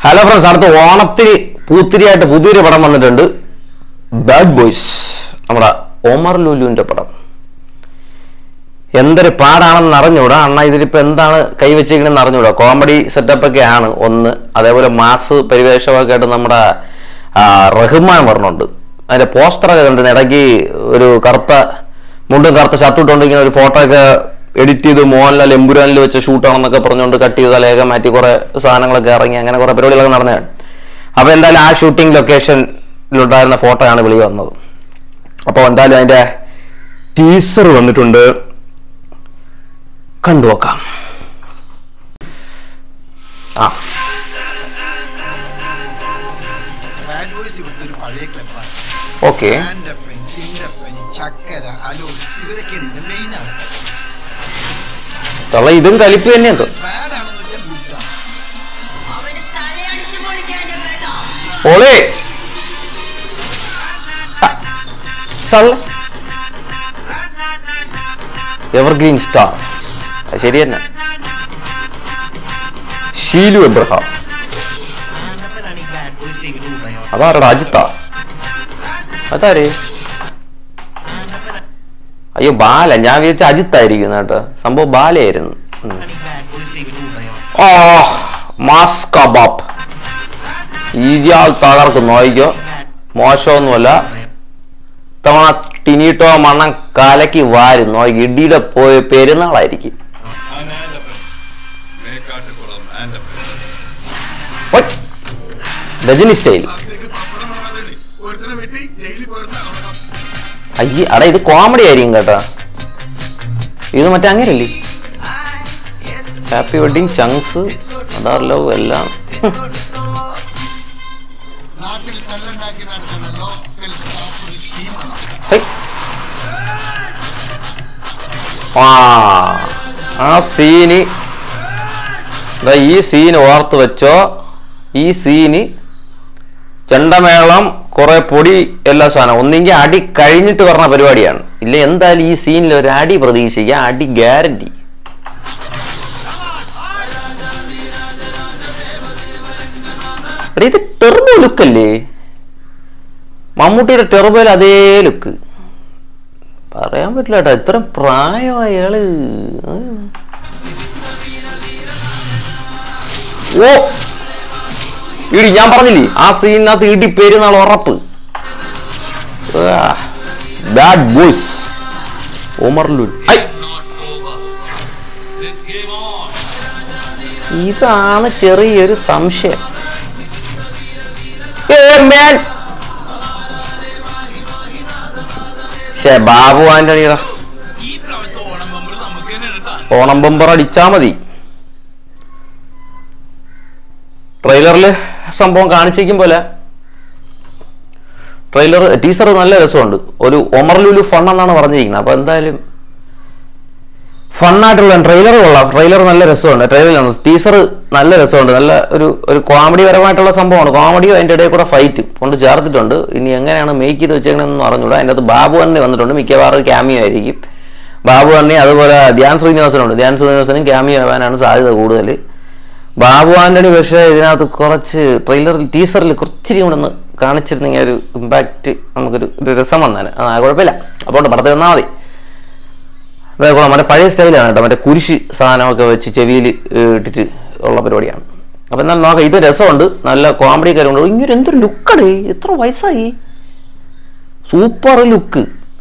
Hello friends അടുത്ത ഓണത്തിന് പൂത്തിരിയായിട്ട് പുതിയൊരു പടം വന്നിട്ടുണ്ട് ബാഡ് ബോയ്സ് നമ്മുടെ ഒമർ ലുലുവിന്റെ പടം എന്തൊരു പാടാണെന്ന് അറിഞ്ഞൂടാ അണ്ണ ഇതിലിപ്പോ എന്താണ് കൈവച്ചിരിക്കണെന്ന് അറിഞ്ഞൂടാ കോമഡി സെറ്റപ്പ് ഒക്കെ ആണ് ഒന്ന് അതേപോലെ മാസ് പരിവേഷമൊക്കെ ആയിട്ട് നമ്മുടെ ആ, റഹ്മാൻ പറഞ്ഞുണ്ട് അതിന്റെ പോസ്റ്ററൊക്കെ കണ്ടിരുന്നു ഇടയ്ക്ക് ഒരു കറുത്ത മുണ്ടും കറുത്ത ഷർട്ട് ഇട്ടുകൊണ്ടിരിക്കുന്ന ഒരു ഫോട്ടോ ഒക്കെ എഡിറ്റ് ചെയ്ത് മോഹൻലാൽ എമ്പുരാനിൽ വെച്ച ഷൂട്ടാണെന്നൊക്കെ പറഞ്ഞുകൊണ്ട് കട്ട് ചെയ്ത് തലയൊക്കെ മാറ്റി കുറെ സാധനങ്ങളൊക്കെ ഇറങ്ങി അങ്ങനെ കുറെ പരിപാടികളൊക്കെ നടന്നതാണ് അപ്പൊ എന്തായാലും ആ ഷൂട്ടിംഗ് ലൊക്കേഷനിലുണ്ടായിരുന്ന ഫോട്ടോയാണ് വെളി വന്നത് അപ്പോൾ എന്തായാലും അതിന്റെ ടീസർ വന്നിട്ടുണ്ട് കണ്ടു നോക്കാം ആ ബാഡ് ബോയ്സ് ഇവിടുത്തെ ഒരു പഴയ ക്ലബ്ബാണ് ഓക്കെ ആൻഡപ്പൻ ചിന്നപ്പൻ ചക്കര അലോസ് ഇവരൊക്കെയാണ് ഇതിന്റെ മെയിൻ ആൾക്കാർ തള്ള ഇതും കലിപ്പ് തന്നെയാണ് ബാഡ് ആണെന്ന് വെച്ചാൽ ഗുഡാണ് അവന് തലയടിച്ച് പൊളിക്കാനും വേണ്ട ഓളേ എവർഗ്രീൻ സ്റ്റാർ അത് ശരി തന്നെ ഷീലു എബ്രഹാം ആണ്ടപ്പനാണ് ഈ ബാഡ് ബോയ്സ് ടീമിൽ ഉടയോ അതാരടാ അജിത്ത അതാരേ അയ്യോ ബാല ഞാൻ വിചാരിച്ച അജിത്തായിരിക്കും കേട്ടോ സംഭവം ബാലയായിരുന്നു ഉം. ഈ ബാഡ് ബോയ്സ് ടീമിൽ ഉടയോ ആ മാസ് കബാബ് ഈജിയാൽ തകർക്കും നോയിക്കോ മോശമൊന്നുമല്ല തവണ ടിനീട്ടോ മണ്ണം കലക്കി വാരും നോക്കി ഇടിയുടെ പോയ പെരുന്നാളായിരിക്കും ആൻഡപ്പൻ മേക്കാട്ടുകുളം ആൻഡപ്പൻ ഒയ്. രജനി സ്റ്റൈൽ ഒരുത്തനെ വെട്ടി ജയിലിൽ പോയിരുന്ന അയ്യ അടാ ഇത് കോമഡി ആയിരിക്കും കേട്ടാ ഇത് മറ്റേ അങ്ങനല്ലേ ഹാപ്പി വെഡിങ് ചങ്സ് അതാർ ലവ് എല്ലാം ഹും. നാട്ടിൽ തല്ലുണ്ടാക്കി നടത്തുന്ന ലോക്കൽ സ്റ്റാഫ് ഒരു സ്കീമാണ് ഹൈ. ആ ആ സീന് ദാ ഈ സീൻ ഓർത്ത് വെച്ചോ ഈ സീന് ചെണ്ടമേളം കുറെ പൊടി എല്ലാ സാധനം ഒന്നെങ്കിൽ അടി കഴിഞ്ഞിട്ട് പറഞ്ഞ പരിപാടിയാണ് ഇല്ല എന്തായാലും ഈ സീനിൽ ഒരു അടി പ്രതീക്ഷിക്കുക അടി ഗ്യാരണ്ടി ഇത് ടെർബോ ലുക്കല്ലേ മമ്മൂട്ടിയുടെ ടെർബോയിൽ അതേ ലുക്ക് പറയാൻ പറ്റില്ല കേട്ടോ ഇത്ര പ്രായമായ അയാള് ഓ ഇടി ഞാൻ പറഞ്ഞില്ലേ ആ സീനിനകത്ത് ഇടി പെരുന്നാൾ ഉറപ്പ് ബാഡ് ബോയ്സ് ഒമർ ലുൽ ഐ ഇതാണ് ചെറിയൊരു സംശയം ഏ man. ശ്ശേ, ബാബു ആന്റണിയുടെ ഈ പ്രാവശ്യത്തെ ഓണം നമ്മൾ നമുക്ക് തന്നെ എടുക്കാം ഓണം ബമ്പർ അടിച്ചാ മതി ട്രെയിലറിൽ സംഭവം കാണിച്ചിരിക്കും പോലെ ട്രെയിലർ ടീസർ നല്ല രസമുണ്ട് ഒരു ഒമർ ലുലു ഫൺ എന്നാണ് പറഞ്ഞിരിക്കുന്നത് അപ്പൊ എന്തായാലും ഫണ്ണായിട്ടുള്ള ട്രെയിലർ കൊള്ളാം ട്രെയിലർ നല്ല രസമുണ്ട് ട്രെയിലർ ടീസർ നല്ല രസമുണ്ട് നല്ല ഒരു ഒരു കോമഡി പരമായിട്ടുള്ള സംഭവമാണ് കോമഡിയും അതിൻ്റെ ഇടയിൽ കൂടെ ഫൈറ്റ് കൊണ്ട് ചേർത്തിട്ടുണ്ട് ഇനി എങ്ങനെയാണ് മേക്ക് ചെയ്ത് വെച്ചേക്കണമെന്ന് അറിഞ്ഞൂടാ അതിൻ്റെ അകത്ത് ബാബു തന്നെ വന്നിട്ടുണ്ട് മിക്കവാറും ക്യാമിയോ ആയിരിക്കും ബാബു തന്നെ അതുപോലെ ധ്യാൻ ശ്രീനിവാസനുണ്ട് ധ്യാൻ ശ്രീനിവാസനും ക്യാമിയോ ആവാനാണ് സാധ്യത കൂടുതൽ ബാബു ആന്റണി പക്ഷേ ഇതിനകത്ത് കുറച്ച് ട്രെയിലറിൽ ടീസറിൽ കുറച്ചിരി കൂടെ ഒന്ന് കാണിച്ചിരുന്നെങ്കിൽ ഒരു ഇമ്പാക്റ്റ് നമുക്കൊരു ഒരു രസം വന്നേനെ ആ കുഴപ്പമില്ല അപ്പോൾ പടത്തിൽ വന്നാൽ മതി അതേപോലെ മറ്റേ പഴയ സ്റ്റൈലാണ് കേട്ടോ മറ്റേ കുരിശ് സാധനമൊക്കെ വെച്ച് ചെവിയിൽ ഇട്ടിട്ട് ഉള്ള പരിപാടിയാണ് അപ്പം എന്നാൽ നോക്കാം ഇത് രസമുണ്ട് നല്ല കോമഡി കാര്യമുണ്ട് ഇങ്ങനെ എന്തൊരു ലുക്കടേ എത്ര വയസ്സായി സൂപ്പർ ലുക്ക്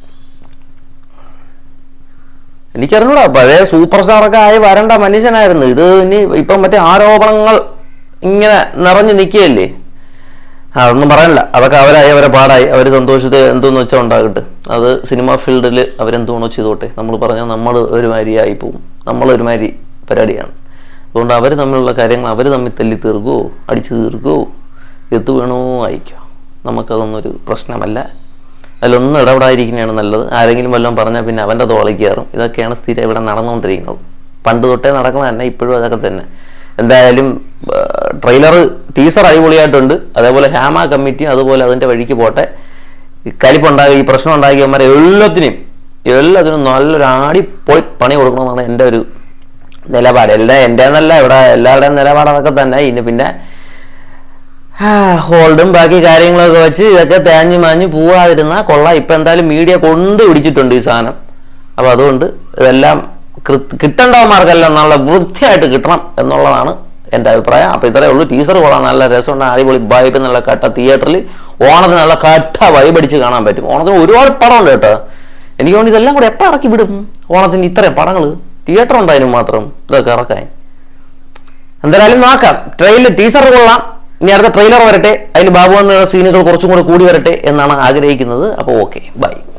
എനിക്കറിഞ്ഞൂടാ പഴയ സൂപ്പർ സ്റ്റാറൊക്കെ ആയി വരേണ്ട മനുഷ്യനായിരുന്നു ഇത് ഇനി ഇപ്പം മറ്റേ ആരോപണങ്ങൾ ഇങ്ങനെ നിറഞ്ഞു നിൽക്കുകയല്ലേ അതൊന്നും പറയാനില്ല അതൊക്കെ അവരായി അവരെ പാടായി അവർ സന്തോഷത്തെ എന്തോന്ന് വെച്ചാൽ ഉണ്ടാകട്ടെ അത് സിനിമ ഫീൽഡിൽ അവരെന്തോണോ ചെയ്തോട്ടെ നമ്മൾ പറഞ്ഞാൽ നമ്മൾ ഒരുമാതിരിയായി പോവും നമ്മൾ ഒരുമാതിരി പരിപാടിയാണ് അതുകൊണ്ട് അവർ തമ്മിലുള്ള കാര്യങ്ങൾ അവർ തമ്മിൽ തല്ലി തീർക്കുമോ അടിച്ചു തീർക്കുമോ എത്തു വേണോ അയക്കോ നമുക്കതൊന്നും ഒരു പ്രശ്നമല്ല അതിലൊന്നും ഇടപെടാതിരിക്കുന്നതാണ് നല്ലത് ആരെങ്കിലും വല്ലതും പറഞ്ഞാൽ പിന്നെ അവൻ്റെ തോളിൽ കയറും ഇതൊക്കെയാണ് സ്ഥിരം ഇവിടെ നടന്നുകൊണ്ടിരിക്കുന്നത് പണ്ട് തൊട്ടേ നടക്കുന്നത് തന്നെ ഇപ്പോഴും അതൊക്കെ തന്നെ എന്തായാലും ട്രെയിലർ ടീസർ അടിപൊളിയായിട്ടുണ്ട് അതേപോലെ ഹേമ കമ്മിറ്റിയും അതുപോലെ അതിൻ്റെ വഴിക്ക് പോട്ടെ ഈ കലിപ്പുണ്ടാക്കി ഈ പ്രശ്നം ഉണ്ടാക്കിയവന്മാരെ എല്ലാത്തിനെയും എല്ലാത്തിനും നല്ലൊരു ആടിപ്പോയി പണി കൊടുക്കണമെന്നാണ് എൻ്റെ ഒരു നിലപാട് എല്ലാ എൻ്റെ എന്നല്ല ഇവിടെ എല്ലാവരുടെയും നിലപാട് അതൊക്കെ തന്നെ ഇനി പിന്നെ ഹോൾഡും ബാക്കി കാര്യങ്ങളൊക്കെ വെച്ച് ഇതൊക്കെ തേഞ്ഞു മാഞ്ഞു പോവാതിരുന്നാൽ കൊള്ളാം ഇപ്പം എന്തായാലും മീഡിയ കൊണ്ട് പിടിച്ചിട്ടുണ്ട് ഈ സാധനം അപ്പോൾ അതുകൊണ്ട് ഇതെല്ലാം കൃ- കിട്ടേണ്ടവന്മാർക്കെല്ലാം നല്ല വൃത്തിയായിട്ട് കിട്ടണം എന്നുള്ളതാണ് എൻ്റെ അഭിപ്രായം അപ്പോൾ ഇത്രയേ ഉള്ളൂ ടീച്ചർ കൊള്ളാം നല്ല രസമുണ്ട് അടിപൊളി വൈബ് നല്ല കട്ട തിയേറ്ററിൽ ഓണത്തിന് നല്ല കട്ട വൈബ് അടിച്ച് കാണാൻ പറ്റും ഓണത്തിന് ഒരുപാട് പടമുണ്ട് കേട്ടോ എനിക്ക് തോന്നുന്നു ഇതെല്ലാം കൂടെ എപ്പോൾ ഇറക്കി വിടും ഓണത്തിന് ഇത്രയും പടങ്ങൾ തിയേറ്റർ ഉണ്ടായിരുന്നു മാത്രം ഇതൊക്കെ ഇറക്കാൻ എന്തായാലും നോക്കാം ട്രെയിലർ ടീസർ കൊള്ളാം ഇനി അടുത്ത ട്രെയിലർ വരട്ടെ അതിൽ ബാബു എന്ന സീനുകൾ കുറച്ചും കൂടെ കൂടി വരട്ടെ എന്നാണ് ആഗ്രഹിക്കുന്നത് അപ്പോൾ ഓക്കെ ബൈ